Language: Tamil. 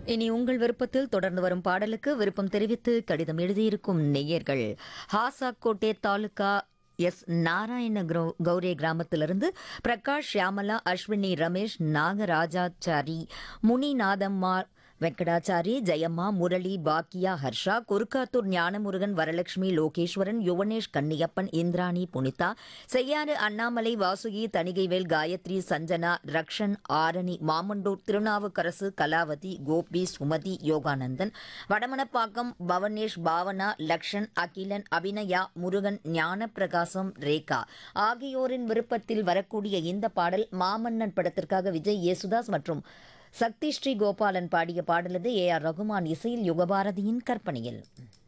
இனி உங்கள் விருப்பத்தில் தொடர்ந்து வரும் பாடலுக்கு விருப்பம் தெரிவித்து கடிதம் எழுதியிருக்கும் நேயர்கள் ஹாசாக்கோட்டே தாலுகா எஸ் நாராயண கிரௌ- கௌரே கிராமத்திலிருந்து பிரகாஷ் ஷியாமலா அஸ்வினி ரமேஷ் நாகராஜாச்சாரி முனிநாதம்மா வெங்கடாச்சாரி ஜெயம்மா முரளி பாக்கியா ஹர்ஷா குறுக்காத்தூர் ஞானமுருகன் வரலட்சுமி லோகேஸ்வரன் யுவனேஷ் கன்னியப்பன் இந்திராணி புனிதா செய்யாறு அண்ணாமலை வாசுகி தணிகைவேல் காயத்ரி சஞ்சனா ரக்ஷன் ஆரணி மாமண்டூர் திருநாவுக்கரசு கலாவதி கோபி சுமதி யோகானந்தன் வடமணப்பாக்கம் பவனேஷ் பாவனா லக்ஷன் அகிலன் அபிநயா முருகன் ஞானப்பிரகாசம் ரேகா ஆகியோரின் விருப்பத்தில் வரக்கூடிய இந்த பாடல் மாமன்னன் படத்திற்காக விஜய் யேசுதாஸ் மற்றும் சக்தி ஸ்ரீ கோபாலன் பாடிய பாடலது ஏ ஆர் ரகுமான் இசையில் யுகபாரதியின் கற்பனையில்